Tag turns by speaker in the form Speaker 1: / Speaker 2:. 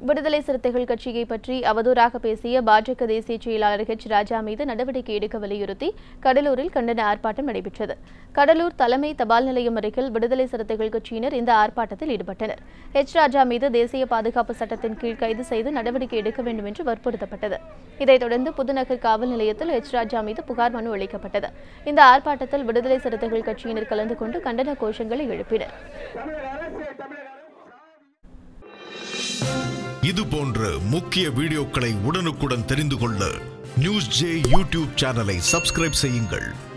Speaker 1: விடுதலை சிறுத்தைகள் கட்சியை பற்றி அவதூறாக பேசிய பாஜக தேசிய செயலாளர் ஹெச் ராஜா மீது நடவடிக்கை எடுக்க வலியுறுத்தி கடலூரில் கண்டன ஆர்ப்பாட்டம் நடைபெற்றது கடலூர் தலைமை தபால் நிலையம் அருகில் விடுதலை சிறுத்தைகள் கட்சியினர் இந்த ஆர்ப்பாட்டத்தில் ஈடுபட்டனர் ஹெச் ராஜா மீது தேசிய பாதுகாப்பு சட்டத்தின் கீழ் கைது செய்து நடவடிக்கை எடுக்க வேண்டும் என்று வற்புறுத்தப்பட்டது இதைத் தொடர்ந்து புதுநகர் காவல் நிலையத்தில் ஹெச் ராஜா மீது புகார் மனு அளிக்கப்பட்டது இந்த ஆர்ப்பாட்டத்தில் விடுதலை சிறுத்தைகள் கட்சியினர் கலந்து கொண்டு கண்டன கோஷங்களை எழுப்பினர்
Speaker 2: இது போன்ற முக்கிய வீடியோக்களை உடனுக்குடன் தெரிந்து கொள்ள நியூஸ் ஜே யூடியூப் சேனலை சப்ஸ்கிரைப் செய்யுங்கள்